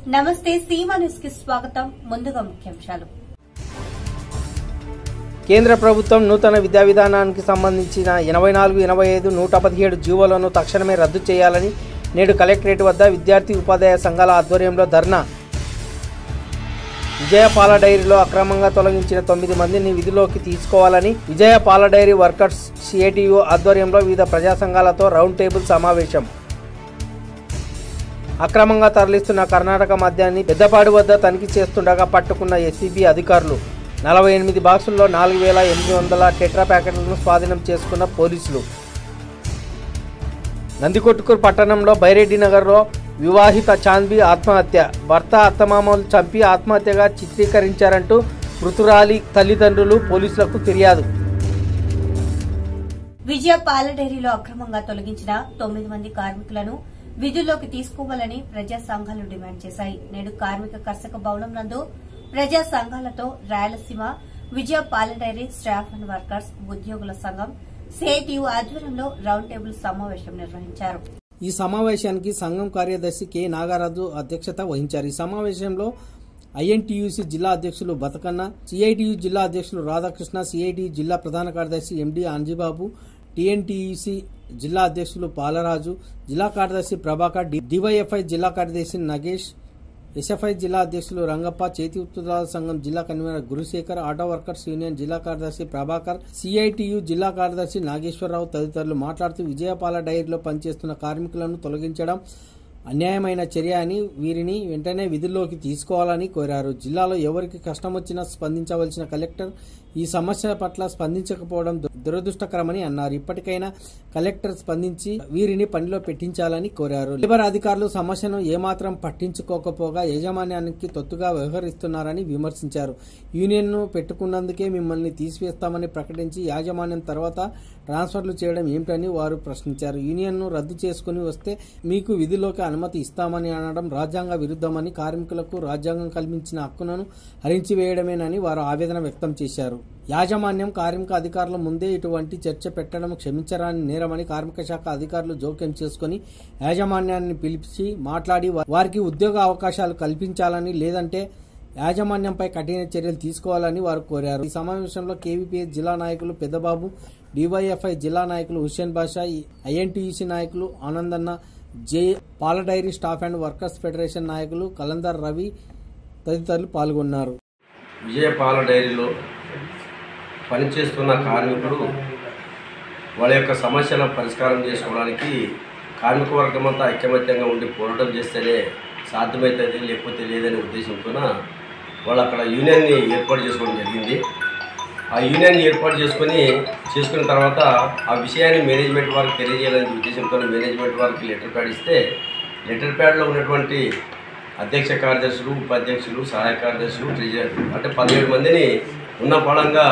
నమస్తే సీమా న్యూస్ కి స్వాగతం ముందుగా ముఖ్యాంశాలు కేంద్ర ప్రభుత్వం నూతన విద్యా విధానానికి సంబంధించిన ఎనభై నాలుగు ఎనభై ఐదు నూట పదిహేడు జీవోలను తక్షణమే రద్దు చేయాలని నేడు కలెక్టరేట్ వద్ద విద్యార్థి ఉపాధ్యాయ సంఘాల ఆధ్వర్యంలో ధర్నా విజయ పాల డైరీలో అక్రమంగా తొలగించిన తొమ్మిది మందిని విధిలోకి తీసుకోవాలని విజయ పాల డైరీ వర్కర్స్ సిఐటియు ఆధ్వర్యంలో వివిధ ప్రజా సంఘాలతో రౌండ్ టేబుల్ సమావేశం అక్రమంగా తరలిస్తున్న కర్ణాటక మద్యాన్ని పెద్దపాడు వద్ద తనిఖీ చేస్తుండగా పట్టుకున్న ఎస్సీబీ అధికారులు నలభై ఎనిమిది బాక్సుల్లో నాలుగు వేల ఎనిమిది వందల టెట్రా ప్యాకెట్లను స్వాధీనం చేసుకున్న పోలీసులు నందికొట్కూరు పట్టణంలో బైరెడ్డి నగర్లో వివాహిత చాంద్వి ఆత్మహత్య భర్త అత్తమామలు చంపి ఆత్మహత్యగా చిత్రీకరించారంటూ మృతురాలి తల్లిదండ్రులు పోలీసులకు ఫిర్యాదు విజయ పాల డైరీలో అక్రమంగా తొలగించిన తొమ్మిది మంది కార్మికులను విధుల్లోకి తీసుకోవాలని ప్రజా సంఘాలు డిమాండ్ చేశాయి నేడు కార్మిక కర్షక భవనం నందు ప్రజా సంఘాలతో రాయలసీమ విజయ పాల డైరీ స్టాఫ్ అండ్ వర్కర్స్ ఉద్యోగుల సంఘం సిఐటియు ఆధ్వర్యంలో రౌండ్ టేబుల్ సమావేశం నిర్వహించారు ఈ సమావేశానికి సంఘం కార్యదర్శి కె నాగరాజు అధ్యక్షత వహించారు ఈ సమావేశంలో ఐఎన్టీయూసీ జిల్లా అధ్యక్షులు బతకన్న సిఐటియు జిల్లా అధ్యక్షులు రాధాకృష్ణ సిఐటియు జిల్లా ప్రధాన కార్యదర్శి ఎండి అంజిబాబు టీఎన్టీయూసీ జిల్లా అధ్యక్షులు పాలరాజు జిల్లా కార్యదర్శి ప్రభాకర్ డి- డివైఎఫ్ఐ జిల్లా కార్యదర్శి నగేష్ ఎస్ఎఫ్ఐ జిల్లా అధ్యక్షులు రంగప్ప చేతి ఉత్పత్తుల సంఘం జిల్లా convener Gurusekhar auto workers union జిల్లా కార్యదర్శి ప్రభాకర్ సిఐటియు జిల్లా కార్యదర్శి నాగేశ్వరరావు తదితరులు మాట్లాడుతూ విజయపాల డైరీలో పనిచేస్తున్న కార్మికులను తొలగించడం అన్యాయమైన చర్య అని వీరిని వెంటనే విధుల్లోకి తీసుకోవాలని కోరారు జిల్లాలో ఎవరికి కష్టం వచ్చినా స్పందించవలసిన కలెక్టర్ ఈ సమస్య పట్ల స్పందించకపోవడం దు- దురదృష్టకరమని అన్నారు ఇప్పటికైనా కలెక్టర్ స్పందించి వీరిని పనిలో పెట్టించాలని కోరారు లేబర్ అధికారులు సమస్యను ఏమాత్రం పట్టించుకోకపోగా యాజమాన్యానికి తొత్తుగా వ్యవహరిస్తున్నారని విమర్శించారు యూనియన్ను పెట్టుకున్నందుకే మిమ్మల్ని తీసివేస్తామని ప్రకటించి యాజమాన్యం తర్వాత ట్రాన్స్ఫర్లు చేయడం ఏమిటని వారు ప్రశ్నించారు యూనియన్ను రద్దు చేసుకుని వస్తే మీకు విధిలోకి అనుమతి ఇస్తామని అనడం రాజ్యాంగ విరుద్ధమని కార్మికులకు రాజ్యాంగం కల్పించిన హక్కులను హరించివేయడమేనని వారు ఆవేదన వ్యక్తం చేశారు యాజమాన్యం కార్మిక అధికారుల ముందే ఇటువంటి చర్చ పెట్టడం క్షమించరాని నేరమని కార్మిక శాఖ అధికారులు జోక్యం చేసుకుని యాజమాన్యాన్ని పిలిపించి మాట్లాడి వా- వారికి ఉద్యోగ అవకాశాలు కల్పించాలని లేదంటే యాజమాన్యంపై కఠిన చర్యలు తీసుకోవాలని వారు కోరారు ఈ సమావేశంలో కేవీపీఎస్ జిల్లా నాయకులు పెద్దబాబు డివైఎఫ్ఐ జిల్లా నాయకులు హుస్సేన్ బాషా ఐఎన్టీయూసీ నాయకులు ఆనందన్న జే పాల dairy staff and workers federation నాయకులు కలందర్ రవి తదితరులు పాల్గొన్నారు విజయ పాల డైరీలో పనిచేస్తున్న కార్మికుడు వాళ్ళ యొక్క సమస్యల పరిష్కారం చేసుకోవడానికి కార్మిక వర్గం అంతా ఐకమత్యంగా ఉండి పోరాటం చేస్తేనే సాధ్యమవుతుంది లేకపోతే లేదనే ఉద్దేశంతో వాళ్ళు అక్కడ యూనియన్ని ఏర్పాటు చేసుకోవడం జరిగింది ఆ యూనియన్ ఏర్పాటు చేసుకొని చేసుకున్న తర్వాత ఆ విషయాన్ని మేనేజ్మెంట్ వారికి తెలియజేయాలనే ఉద్దేశంతో మేనేజ్మెంట్ వారికి లెటర్ ప్యాడ్ ఇస్తే లెటర్ ప్యాడ్లో ఉన్నటువంటి అధ్యక్ష కార్యదర్శులు ఉపాధ్యక్షులు సహాయ కార్యదర్శులు ట్రెజరర్ అంటే పదిహేడు మందిని ఉన్న ఫలంగా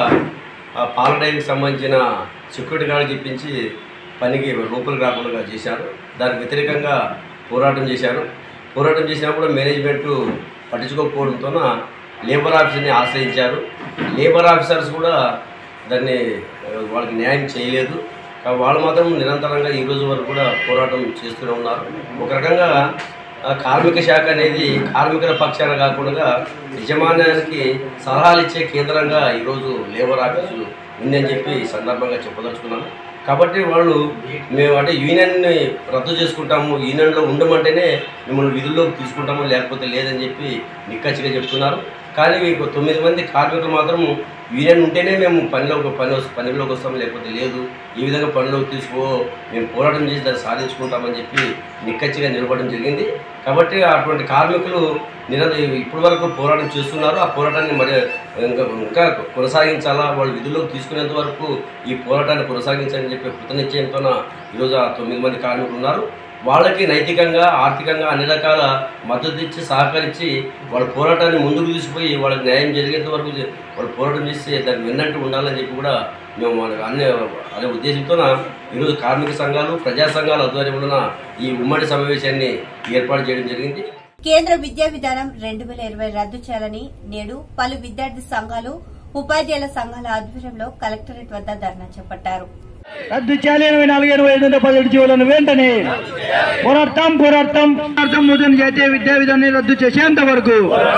ఆ పాల డైరీకి సంబంధించిన సెక్యూరిటీ గార్డు చెప్పించి పనికి రూపులు రాకుండా చేశారు దానికి వ్యతిరేకంగా పోరాటం చేశారు పోరాటం చేసినప్పుడు మేనేజ్మెంట్ పట్టించుకోకపోవడంతో లేబర్ ఆఫీసర్ని ఆశ్రయించారు లేబర్ ఆఫీసర్స్ కూడా దాన్ని ఆ, వాళ్ళకి న్యాయం చేయలేదు కా- వాళ్ళు మాత్రం నిరంతరంగా ఈ రోజు వరకు కూడా పోరాటం చేస్తూనే ఉన్నారు ఒక రకంగా ఆ, కార్మిక శాఖ అనేది కార్మికుల పక్షాన కాకుండా యజమాన్యానికి సలహాలు ఇచ్చే కేంద్రంగా ఈరోజు లేబర్ ఆఫీసు ఉందని చెప్పి ఈ సందర్భంగా చెప్పదలుచుకున్నాను కాబట్టి వాళ్ళు మేము అంటే యూనియన్ని రద్దు చేసుకుంటాము యూనియన్లో ఉండమంటేనే మిమ్మల్ని విధుల్లోకి తీసుకుంటాము లేకపోతే లేదని చెప్పి నిక్కచ్చిగా చెప్తున్నారు కానీ మీకు తొమ్మిది మంది కార్మికులు మాత్రం యూనియన్ ఉంటేనే మేము పనిలోకి పని వస్- పనిలోకి వస్తాము లేకపోతే లేదు ఈ విధంగా పనిలోకి తీసుకో మేము పోరాటం చేసి దాన్ని సాధించుకుంటామని చెప్పి నిక్కచ్చిగా నిలబడడం జరిగింది కాబట్టి అటువంటి కార్మికులు నిరంతరం ఇప్పటి వరకు పోరాటం చేస్తున్నారు ఆ పోరాటాన్ని మరి ఇంకా ఇంకా కొనసాగించాలా వాళ్ళు విధుల్లోకి తీసుకునేంత వరకు ఈ పోరాటాన్ని కొనసాగించాలని చెప్పి కృతనిశ్చయంతో ఈరోజు ఆ తొమ్మిది మంది కార్మికులు ఉన్నారు వాళ్ళకి నైతికంగా ఆర్థికంగా అన్ని రకాల మద్దతు ఇచ్చి సహకరించి వాళ్ళ పోరాటాన్ని ముందుకు తీసుకుపోయి వాళ్ళకి న్యాయం జరిగేంత వరకు చే- వాళ్ళు పోరాటం చేస్తే దాన్ని విన్నట్టు ఉండాలని చెప్పి కూడా మేము వాళ్ళకి అన్ని అనే ఉద్దేశంతో ఈరోజు కార్మిక సంఘాలు ప్రజా సంఘాల ఆధ్వర్యంలో ఈ ఉమ్మడి సమావేశాన్ని ఏర్పాటు చేయడం జరిగింది కేంద్ర విద్యా విధానం రెండు వేల ఇరవై రద్దు చేయాలని నేడు పలు విద్యార్థి సంఘాలు ఉపాధ్యాయుల సంఘాల ఆధ్వర్యంలో కలెక్టరేట్ వద్ద ధర్నా చేపట్టారు రద్దు చేయాలి ఎనభై నాలుగు ఎనభై ఐదు వందల పదిహేడు జీవులను వెంటనే పోరాడతాం పోరాడతాం పోరాడతాం నూతన జాతీయ విద్యా విధానాన్ని రద్దు చేసేంత వరకు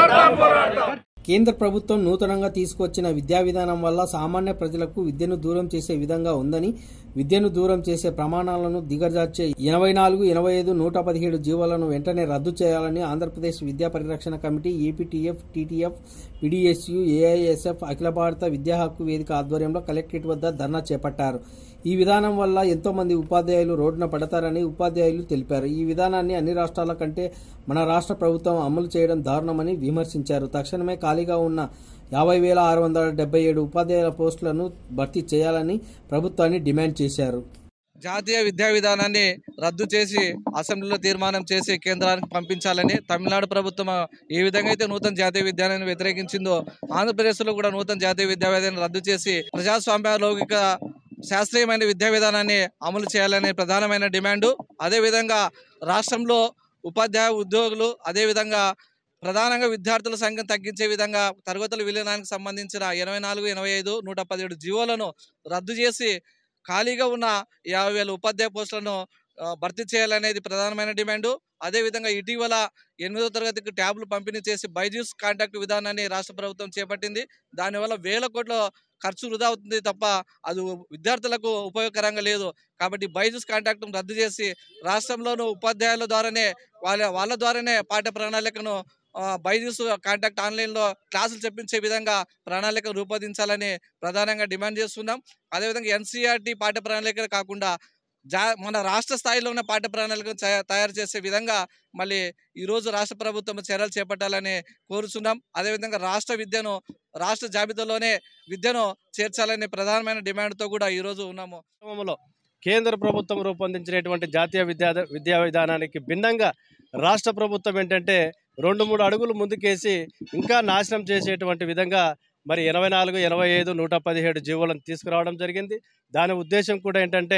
కేంద్ర ప్రభుత్వం నూతనంగా తీసుకొచ్చిన విద్యా విధానం వల్ల సామాన్య ప్రజలకు విద్యను దూరం చేసే విధంగా ఉందని విద్యను దూరం చేసే ప్రమాణాలను దిగజార్చే ఎనభై నాలుగు ఎనభై ఐదు నూట పదిహేడు జీవోలను వెంటనే రద్దు చేయాలని Andhra Pradesh Vidya Parirakshana committee APTF TTF PDSU AISF Akhila Bharata Vidya హక్కు వేదిక ఆధ్వర్యంలో కలెక్టరేట్ వద్ద ధర్నా చేపట్టారు ఈ విధానం వల్ల ఎంతో మంది ఉపాధ్యాయులు రోడ్డున పడతారని ఉపాధ్యాయులు తెలిపారు ఈ విధానాన్ని అన్ని రాష్ట్రాల కంటే మన రాష్ట్ర ప్రభుత్వం అమలు చేయడం దారుణమని విమర్శించారు తక్షణమే ఖాళీగా ఉన్న యాభై వేల ఆరు వందల డెబ్బై ఏడు ఉపాధ్యాయుల పోస్టులను భర్తీ చేయాలని ప్రభుత్వాన్ని డిమాండ్ చేశారు జాతీయ విద్యా విధానాన్ని రద్దు చేసి అసెంబ్లీలో తీర్మానం చేసి కేంద్రానికి పంపించాలని తమిళనాడు ప్రభుత్వం ఏ విధంగా అయితే నూతన జాతీయ విధానాన్ని వ్యతిరేకించిందో ఆంధ్రప్రదేశ్లో కూడా నూతన జాతీయ విద్యా విధానాన్ని రద్దు చేసి ప్రజాస్వామ్య లౌకిక శాస్త్రీయమైన విద్యా విధానాన్ని అమలు చేయాలనే ప్రధానమైన డిమాండు అదేవిధంగా రాష్ట్రంలో ఉపాధ్యాయ ఉద్యోగులు అదేవిధంగా ప్రధానంగా విద్యార్థుల సంఖ్యను తగ్గించే విధంగా తరగతుల విలీనానికి సంబంధించిన ఎనభై నాలుగు ఎనభై ఐదు నూట పదిహేడు జీవోలను రద్దు చేసి ఖాళీగా ఉన్న యాభై వేల ఉపాధ్యాయ పోస్టులను ఆ, భర్తీ చేయాలనేది ప్రధానమైన డిమాండు అదేవిధంగా ఇటీవల ఎనిమిదో తరగతికి ట్యాబ్లు పంపిణీ చేసి బైజూస్ కాంటాక్ట్ విధానాన్ని రాష్ట్ర ప్రభుత్వం చేపట్టింది దానివల్ల వేల కోట్ల ఖర్చు వృధా అవుతుంది తప్ప అది విద్యార్థులకు ఉపయోగకరంగా లేదు కాబట్టి బైజూస్ కాంటాక్ట్ రద్దు చేసి రాష్ట్రంలోనూ ఉపాధ్యాయుల ద్వారానే వాళ్ళ వాళ్ళ ద్వారానే పాఠ్య ప్రణాళికను ఆ, బైజూస్ కాంటాక్ట్ ఆన్లైన్లో క్లాసులు చెప్పించే విధంగా ప్రణాళిక రూపొందించాలని ప్రధానంగా డిమాండ్ చేస్తున్నాం అదేవిధంగా ఎన్సీఆర్టీ పాఠ్య ప్రణాళిక కాకుండా జా మన రాష్ట్ర స్థాయిలో ఉన్న పాఠ్య ప్రణాళికను తయా- తయారు చేసే విధంగా మళ్ళీ ఈరోజు రాష్ట్ర ప్రభుత్వం చర్యలు చేపట్టాలని కోరుచున్నాం అదేవిధంగా రాష్ట్ర విద్యను రాష్ట్ర జాబితాలోనే విద్యను చేర్చాలనే ప్రధానమైన డిమాండ్తో కూడా ఈరోజు ఉన్నాము కార్యక్రమంలో కేంద్ర ప్రభుత్వం రూపొందించినటువంటి జాతీయ విద్యా విద్యా విధానానికి భిన్నంగా రాష్ట్ర ప్రభుత్వం ఏంటంటే రెండు మూడు అడుగులు ముందుకేసి ఇంకా నాశనం చేసేటువంటి విధంగా మరి ఎనభై నాలుగు ఎనభై ఐదు నూట పదిహేడు జీవోలను తీసుకురావడం జరిగింది దాని ఉద్దేశం కూడా ఏంటంటే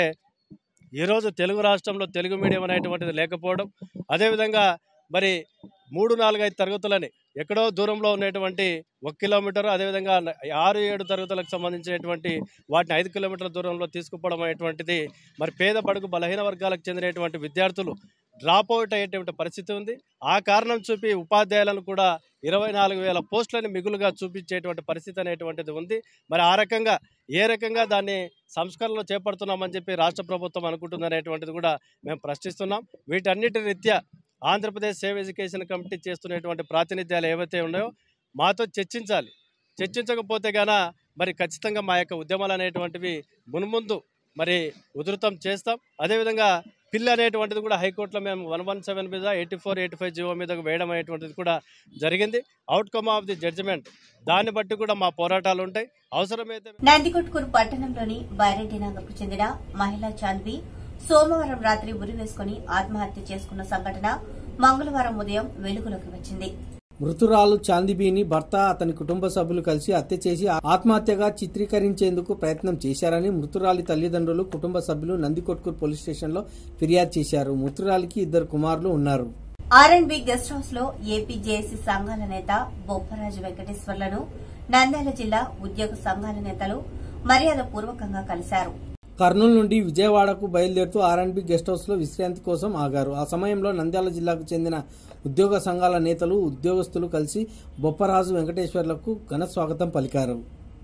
ఈరోజు తెలుగు రాష్ట్రంలో తెలుగు మీడియం అనేటువంటిది లేకపోవడం అదేవిధంగా మరి మూడు నాలుగు ఐదు తరగతులని ఎక్కడో దూరంలో ఉన్నటువంటి ఒక కిలోమీటర్ అదేవిధంగా ఆరు ఏడు తరగతులకు సంబంధించినటువంటి వాటిని ఐదు కిలోమీటర్ల దూరంలో తీసుకుపోవడం అనేటువంటిది మరి పేద బడుగు బలహీన వర్గాలకు చెందినటువంటి విద్యార్థులు డ్రాప్ అవుట్ అయ్యేటువంటి పరిస్థితి ఉంది ఆ కారణం చూపి ఉపాధ్యాయులను కూడా ఇరవై నాలుగు వేల పోస్టులను మిగులుగా చూపించేటువంటి పరిస్థితి అనేటువంటిది ఉంది మరి ఆ రకంగా ఏ రకంగా దాన్ని సంస్కరణలు చేపడుతున్నామని చెప్పి రాష్ట్ర ప్రభుత్వం అనుకుంటుంది అనేటువంటిది కూడా మేము ప్రశ్నిస్తున్నాం వీటన్నిటి రీత్యా ఆంధ్రప్రదేశ్ సేవ్ ఎడ్యుకేషన్ కమిటీ చేస్తున్నటువంటి ప్రాతినిధ్యాలు ఏవైతే ఉన్నాయో మాతో చర్చించాలి చర్చించకపోతే గాన మరి ఖచ్చితంగా మా యొక్క ఉద్యమాలు అనేటువంటివి మున్ముందు మరి ఉధృతం చేస్తాం అదేవిధంగా పిల్ అనేటువంటిది కూడా హైకోర్టులో మేము వన్ వన్ సెవెన్ మీద eighty four eighty five GO మీద వేయడం అనేటువంటిది కూడా జరిగింది అవుట్కమ్ ఆఫ్ ది జడ్జిమెంట్ దాన్ని బట్టి కూడా మా పోరాటాలు ఉంటాయి అవసరమైతే నందికొట్కూరు పట్టణంలోని బైరెడ్డి నగర్కు చెందిన మహిళా చాంద్వి సోమవారం రాత్రి ఉరి వేసుకుని ఆత్మహత్య చేసుకున్న సంఘటన మంగళవారం ఉదయం వెలుగులోకి వచ్చింది మృతురాలు చాందిబీని భర్త అతని కుటుంబ సభ్యులు కలిసి హత్య చేసి ఆత్మహత్యగా చిత్రీకరించేందుకు ప్రయత్నం చేశారని మృతురాలి తల్లిదండ్రులు కుటుంబ సభ్యులు నందికొట్కూరు పోలీస్ స్టేషన్లో ఫిర్యాదు చేశారు మృతురాలికి ఇద్దరు కుమారులు ఉన్నారు R and B guest house లో ఏపీ జేఏసీ సంఘాల నేత బొప్పరాజు వెంకటేశ్వర్లను నంద్యాల జిల్లా ఉద్యోగ సంఘాల నేతలు మర్యాద పూర్వకంగా కలిశారు కర్నూలు నుండి విజయవాడకు బయలుదేరుతూ ఆర్ఎండ్బి గెస్ట్ హౌస్ లో విశ్రాంతి కోసం ఆగారు ఆ సమయంలో నంద్యాల జిల్లాకు చెందిన ఉద్యోగ సంఘాల నేతలు ఉద్యోగస్తులు కలిసి బొప్పరాజు వెంకటేశ్వర్లకు ఘన స్వాగతం పలికారు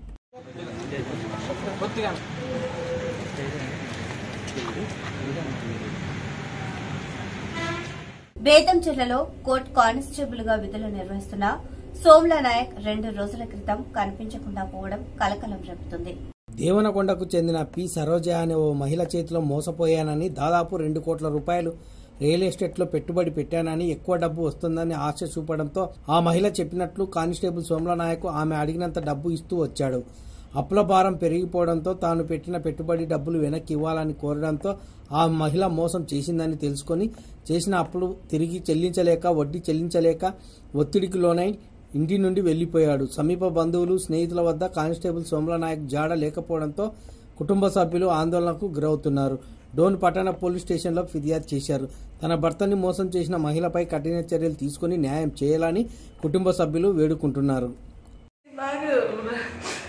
బేతంచెర్లలో కోర్టు కానిస్టేబుల్ గా విధులు నిర్వహిస్తున్న సోమ్లా నాయక్ రెండు రోజుల క్రితం కనిపించకుండా పోవడం కలకలం రేపుతుంది దేవనకొండకు చెందిన పి సరోజ అనే ఓ మహిళ చేతిలో మోసపోయానని దాదాపు రెండు కోట్ల రూపాయలు రియల్ ఎస్టేట్లో పెట్టుబడి పెట్టానని ఎక్కువ డబ్బు వస్తుందని ఆశ చూపడంతో ఆ మహిళ చెప్పినట్లు కానిస్టేబుల్ సోమ్ల నాయక్ ఆమె అడిగినంత డబ్బు ఇస్తూ వచ్చాడు అప్పుల భారం పెరిగిపోవడంతో తాను పెట్టిన పెట్టుబడి డబ్బులు వెనక్కి ఇవ్వాలని కోరడంతో ఆ మహిళ మోసం చేసిందని తెలుసుకొని చేసిన అప్పులు తిరిగి చెల్లించలేక వడ్డీ చెల్లించలేక ఒత్తిడికి లోనై ఇంటి నుండి వెళ్లిపోయాడు సమీప బంధువులు స్నేహితుల వద్ద కానిస్టేబుల్ సోమల నాయక్ జాడ లేకపోవడంతో కుటుంబ సభ్యులు ఆందోళనకు గురవుతున్నారు డోన్ పట్టణ పోలీస్ స్టేషన్లో ఫిర్యాదు చేశారు తన భర్తని మోసం చేసిన మహిళపై కఠిన చర్యలు తీసుకుని న్యాయం చేయాలని కుటుంబ సభ్యులు వేడుకుంటున్నారు నాకు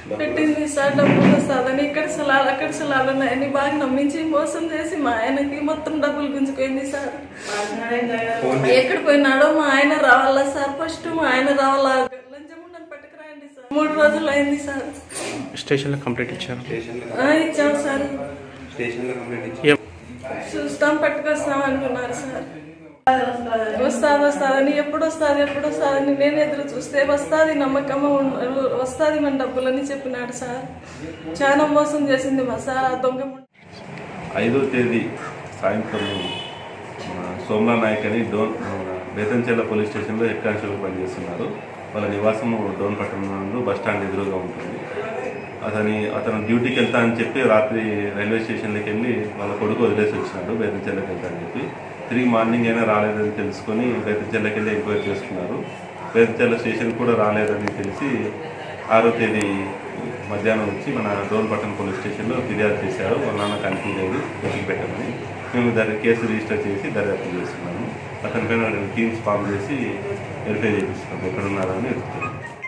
పెట్టింది సార్ డబ్బులు వస్తుందని ఇక్కడ సలాలు అక్కడ సలాలు ఉన్నాయని బాగా నమ్మించి మోసం చేసి మా ఆయనకి మొత్తం డబ్బులు గుంజుకుంది సార్ ఎక్కడ పోయినాడో మా ఆయన రావాలా సార్ ఫస్ట్ మా ఆయన రావాలా లంచం ఉండని పట్టుకురాయండి సార్ మూడు రోజులు అయింది సార్ స్టేషన్లో కంప్లైంట్ ఇచ్చారు ఆ, ఇచ్చాం సార్ ఏం- చూస్తాం పట్టుకొస్తాం అంటున్నారు సార్ వస్తాది వస్తాదని ఎప్పుడు వస్తుంది ఎప్పుడు వస్తుందని నేను ఎదురు చూస్తే వస్తుంది నమ్మకం వస్తుంది మన డబ్బులని చెప్పినాడు సార్ చాలా మోసం చేసింది మా సార్ ఆ దొంగ ము- ఐదో తేదీ సాయంత్రం మన సోమనాథ్ నాయక్ అని డోన్ బేతంచెల్ల పోలీస్ స్టేషన్లో హెడ్ కానిస్టేబుల్ పనిచేస్తున్నారు వాళ్ళ నివాసం డోన్ పట్టణం నందు బస్ స్టాండ్ ఎదురుగా ఉంటుంది అతని అతను డ్యూటీకి వెళ్తా అని చెప్పి రాత్రి రైల్వే స్టేషన్లోకి వెళ్ళి వాళ్ళ కొడుకు వదిలేసి వచ్చినాడు బేతంచెల్లకి వెళ్తా అని చెప్పి తిరిగి మార్నింగ్ అయినా రాలేదని తెలుసుకొని బేతంచెల్లకి వెళ్ళి ఎంక్వైరీ చేసుకున్నారు బేతంచెల్ల స్టేషన్ కూడా రాలేదని తెలిసి ఆరో తేదీ మధ్యాహ్నం వచ్చి మన డోన్పట్టణ పోలీస్ స్టేషన్లో ఫిర్యాదు చేశారు వాళ్ళ నాన్న కనిపించలేదు వెతికి పెట్టమని మేము దాని కేసు రిజిస్టర్ చేసి దర్యాప్తు చేస్తున్నాము అతని పైన రెండు టీమ్స్ ఫామ్ చేసి వెరిఫై చేపిస్తున్నాం ఎక్కడున్నారని వెతుకుతున్నాం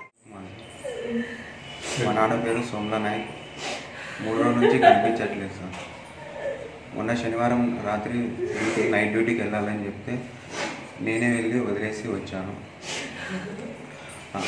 మా నాన్న పేరు సోమ్లా నాయక్ మూడు రోజుల నుంచి కనిపించట్లేదు సార్ మొన్న శనివారం రాత్రి డ్యూటీ నైట్ డ్యూటీకి వెళ్ళాలని చెప్తే నేనే వెళ్ళి వదిలేసి వచ్చాను ఆ,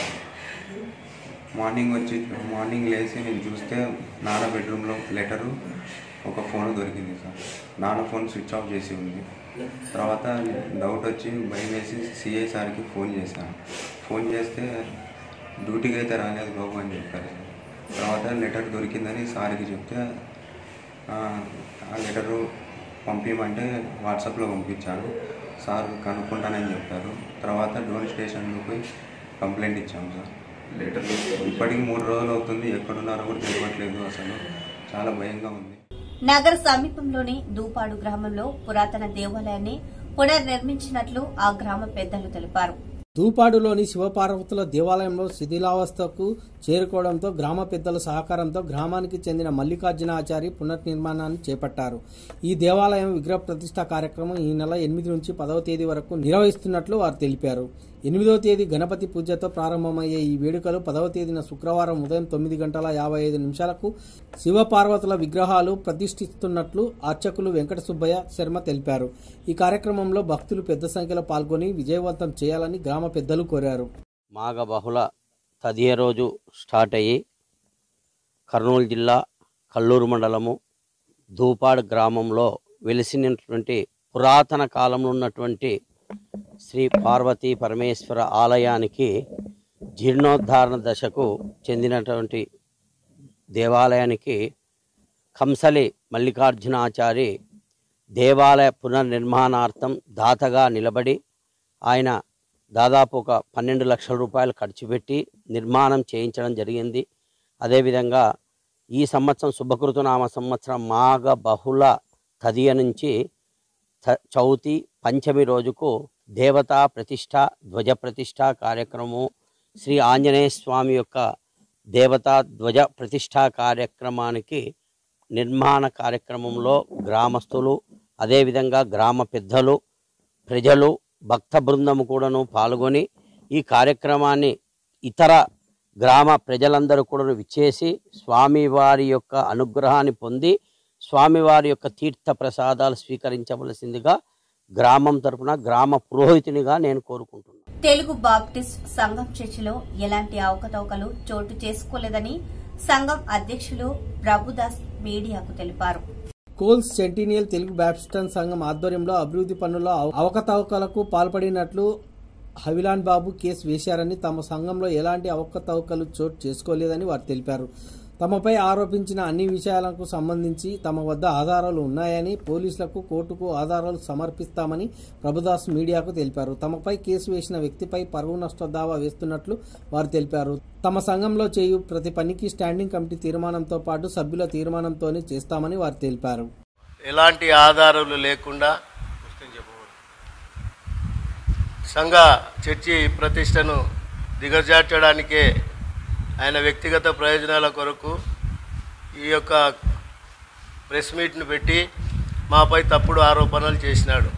మార్నింగ్ వచ్చి మార్నింగ్ లేచి నేను చూస్తే నాన్న బెడ్రూమ్లో లెటరు ఒక ఫోన్ దొరికింది సార్ నాన్న ఫోన్ స్విచ్ ఆఫ్ చేసి ఉంది తర్వాత డౌట్ వచ్చి భయం వేసి సిఐ సార్కి ఫోన్ చేశాను ఫోన్ చేస్తే డ్యూటీకి అయితే రాలేదు బాబు అని చెప్పారు తర్వాత లెటర్ దొరికిందని సార్కి చెప్తే ఆ, ఆ లెటరు పంపించమంటే వాట్సాప్లో పంపించాను సార్ కనుక్కుంటానని చెప్పారు తర్వాత డోన్ స్టేషన్లో పోయి కంప్లైంట్ ఇచ్చాము సార్ లెటర్ ఇప్పటికి మూడు రోజులు అవుతుంది ఎక్కడున్నారో కూడా తెలియట్లేదు అసలు చాలా భయంగా ఉంది నగర సమీపంలోని దూపాడు గ్రామంలో పురాతన దేవాలయాన్ని పునర్నిర్మించినట్లు ఆ గ్రామ పెద్దలు తెలిపారు దూపాడులోని శివపార్వతుల దేవాలయంలో శిథిలావస్థకు చేరుకోవడంతో గ్రామ పెద్దల సహకారంతో గ్రామానికి చెందిన మల్లికార్జున ఆచారి పునర్నిర్మాణాన్ని చేపట్టారు ఈ దేవాలయం విగ్రహ ప్రతిష్ఠ కార్యక్రమం ఈ నెల ఎనిమిది నుంచి పదవ తేదీ వరకు నిర్వహిస్తున్నట్లు వారు తెలిపారు ఎనిమిదవ తేదీ గణపతి పూజతో ప్రారంభమయ్యే ఈ వేడుకలు పదవ తేదీన శుక్రవారం ఉదయం తొమ్మిది గంటల యాభై ఐదు నిమిషాలకు శివపార్వతుల విగ్రహాలు ప్రతిష్ఠిస్తున్నట్లు అర్చకులు వెంకట సుబ్బయ్య శర్మ తెలిపారు ఈ కార్యక్రమంలో భక్తులు పెద్ద సంఖ్యలో పాల్గొని విజయవంతం చేయాలని గ్రామ పెద్దలు కోరారు మాఘ బహుళ తదియ రోజు స్టార్ట్ అయ్యి కర్నూలు జిల్లా కల్లూరు మండలము దూపాడు గ్రామంలో వెలిసినటువంటి పురాతన కాలంలో ఉన్నటువంటి శ్రీ పార్వతీ పరమేశ్వర ఆలయానికి జీర్ణోద్ధారణ దశకు చెందినటువంటి దేవాలయానికి కంసలి మల్లికార్జునాచారి దేవాలయ పునర్నిర్మాణార్థం దాతగా నిలబడి ఆయన దాదాపు ఒక పన్నెండు లక్షల రూపాయలు ఖర్చు పెట్టి నిర్మాణం చేయించడం జరిగింది అదేవిధంగా ఈ సంవత్సరం శుభకృతనామ సంవత్సరం మాఘ బహుళ తదియ నుంచి చ- చవితి పంచమి రోజుకు దేవతా ప్రతిష్ట ధ్వజ ప్రతిష్ట కార్యక్రమం శ్రీ ఆంజనేయ స్వామి యొక్క దేవతా ధ్వజ ప్రతిష్ఠా కార్యక్రమానికి నిర్మాణ కార్యక్రమంలో గ్రామస్తులు అదేవిధంగా గ్రామ పెద్దలు ప్రజలు భక్త బృందము కూడాను పాల్గొని ఈ కార్యక్రమాన్ని ఇతర గ్రామ ప్రజలందరూ కూడా విచ్చేసి స్వామివారి యొక్క అనుగ్రహాన్ని పొంది స్వామివారి యొక్క తీర్థ ప్రసాదాలు స్వీకరించవలసిందిగా గ్రామం తరపున గ్రామ పురోహితునిగా నేను కోరుకుంటున్నాను తెలుగు బాప్టిస్ట్ సంఘం చర్చిలో ఎలాంటి అవకతవకలు చోటు చేసుకోలేదని సంఘం అధ్యక్షులు ప్రభుదాస్ మీడియాకు తెలిపారు కోల్స్ సెంటీనియల్ తెలుగు బ్యాప్టిస్టన్ సంఘం ఆధ్వర్యంలో అభివృద్ధి పనుల్లో అవ- అవకతవకలకు పాల్పడినట్లు హవిలాన్ బాబు కేసు వేశారని తమ సంఘంలో ఎలాంటి అవకతవకలు చోటు చేసుకోలేదని వారు తెలిపారు తమపై ఆరోపించిన అన్ని విషయాలకు సంబంధించి తమ వద్ద ఆధారాలు ఉన్నాయని పోలీసులకు కోర్టుకు ఆధారాలు సమర్పిస్తామని ప్రభుదాస్ మీడియాకు తెలిపారు తమపై కేసు వేసిన వ్యక్తిపై పరువు నష్ట దావా వేస్తున్నట్లు వారు తెలిపారు తమ సంఘంలో చేయు ప్రతి పనికి స్టాండింగ్ కమిటీ తీర్మానంతో పాటు సభ్యుల తీర్మానంతోనే చేస్తామని వారు తెలిపారు ఎలాంటి ఆధారాలు లేకుండా సంఘ చర్చి ప్రతిష్టను దిగజార్చడానికే ఆయన వ్యక్తిగత ప్రయోజనాల కొరకు ఈ యొక్క ప్రెస్ మీట్ను పెట్టి మాపై తప్పుడు ఆరోపణలు చేసినాడు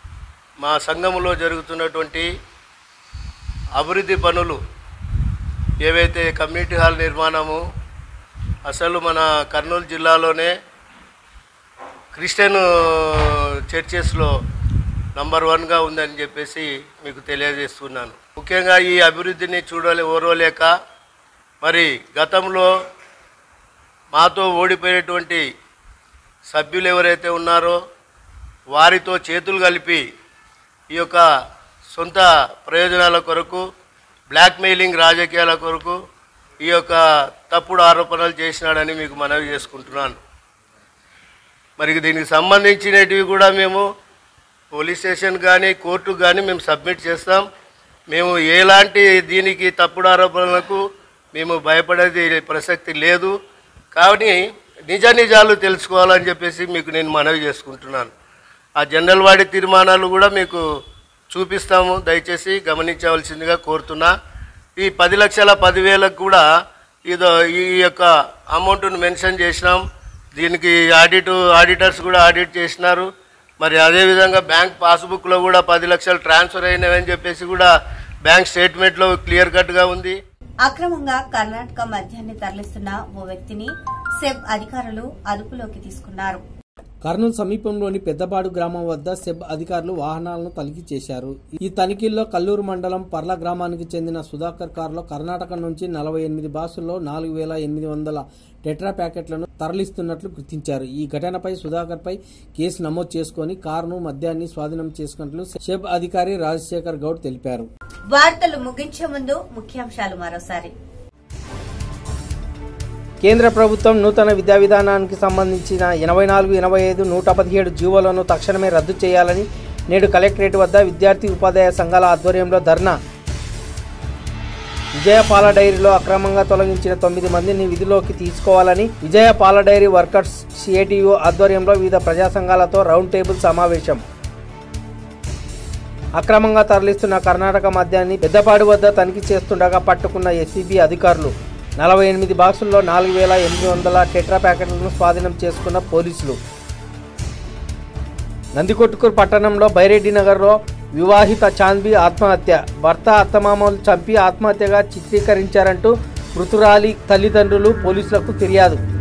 మా సంఘములో జరుగుతున్నటువంటి అభివృద్ధి పనులు ఏవైతే కమ్యూనిటీ హాల్ నిర్మాణము అసలు మన కర్నూలు జిల్లాలోనే క్రిస్టియన్ చర్చెస్లో నంబర్ వన్గా ఉందని చెప్పేసి మీకు తెలియజేస్తున్నాను ముఖ్యంగా ఈ అభివృద్ధిని చూడలే ఓర్వలేక మరి గతంలో మాతో ఓడిపోయినటువంటి సభ్యులు ఎవరైతే ఉన్నారో వారితో చేతులు కలిపి ఈ యొక్క సొంత ప్రయోజనాల కొరకు బ్లాక్మెయిలింగ్ రాజకీయాల కొరకు ఈ యొక్క తప్పుడు ఆరోపణలు చేసినాడని మీకు మనవి చేసుకుంటున్నాను మరి దీనికి సంబంధించినటివి కూడా మేము పోలీస్ స్టేషన్ కానీ కోర్టుకు కానీ మేము సబ్మిట్ చేస్తాం మేము ఎలాంటి దీనికి తప్పుడు ఆరోపణలకు మేము భయపడేది ప్రసక్తి లేదు కానీ నిజ నిజాలు తెలుసుకోవాలని చెప్పేసి మీకు నేను మనవి చేసుకుంటున్నాను ఆ జనరల్ వాడి తీర్మానాలు కూడా మీకు చూపిస్తాము దయచేసి గమనించవలసిందిగా కోరుతున్నా ఈ పది లక్షల పదివేలకు కూడా ఇదో ఈ యొక్క అమౌంట్ను మెన్షన్ చేసినాం దీనికి ఆడిట్ ఆడిటర్స్ కూడా ఆడిట్ చేసినారు మరి అదేవిధంగా బ్యాంక్ పాస్బుక్లో కూడా పది లక్షలు ట్రాన్స్ఫర్ అయినవని చెప్పేసి కూడా బ్యాంక్ స్టేట్మెంట్లో క్లియర్ కట్గా ఉంది అక్రమంగా కర్ణాటక మద్యాన్ని తరలిస్తున్న ఓ వ్యక్తిని సెబ్ అధికారులు అదుపులోకి తీసుకున్నారు కర్నూలు సమీపంలోని పెద్దపాడు గ్రామం వద్ద సెబ్ అధికారులు వాహనాలను తనిఖీ చేశారు ఈ తనిఖీల్లో కల్లూరు మండలం పర్ల గ్రామానికి చెందిన సుధాకర్ కారులో కర్ణాటక నుంచి నలభై ఎనిమిది బాసుల్లో నాలుగు వేల ఎనిమిది వందల టెట్రా ప్యాకెట్లను తరలిస్తున్నట్లు గుర్తించారు ఈ ఘటనపై సుధాకర్ పై కేసు నమోదు చేసుకుని కారును మద్యాన్ని స్వాధీనం చేసుకున్నట్లు సెబ్ అధికారి రాజశేఖర్ గౌడ్ తెలిపారు వార్తలు ముగించే ముందు ముఖ్యాంశాలు మరోసారి కేంద్ర ప్రభుత్వం నూతన విద్యా విధానానికి సంబంధించిన ఎనభై నాలుగు ఎనభై ఐదు నూట పదిహేడు జీవోలను తక్షణమే రద్దు చేయాలని నేడు కలెక్టరేట్ వద్ద విద్యార్థి ఉపాధ్యాయ సంఘాల ఆధ్వర్యంలో ధర్నా విజయ పాల డైరీలో అక్రమంగా తొలగించిన తొమ్మిది మందిని విధిలోకి తీసుకోవాలని విజయ పాల డైరీ వర్కర్స్ సిఐటియు ఆధ్వర్యంలో వివిధ ప్రజా సంఘాలతో రౌండ్ టేబుల్ సమావేశం అక్రమంగా తరలిస్తున్న కర్ణాటక మద్యాన్ని పెద్దపాడు వద్ద తనిఖీ చేస్తుండగా పట్టుకున్న ఎస్సీబీ అధికారులు నలభై ఎనిమిది బాక్సుల్లో నాలుగు వేల ఎనిమిది వందల టెట్రా ప్యాకెట్లను స్వాధీనం చేసుకున్న పోలీసులు నందికొట్టుకూరు పట్టణంలో బైరెడ్డి నగర్లో వివాహిత చాంద్బి ఆత్మహత్య భర్త అత్తమామలు చంపి ఆత్మహత్యగా చిత్రీకరించారంటూ మృతురాలి తల్లిదండ్రులు పోలీసులకు ఫిర్యాదు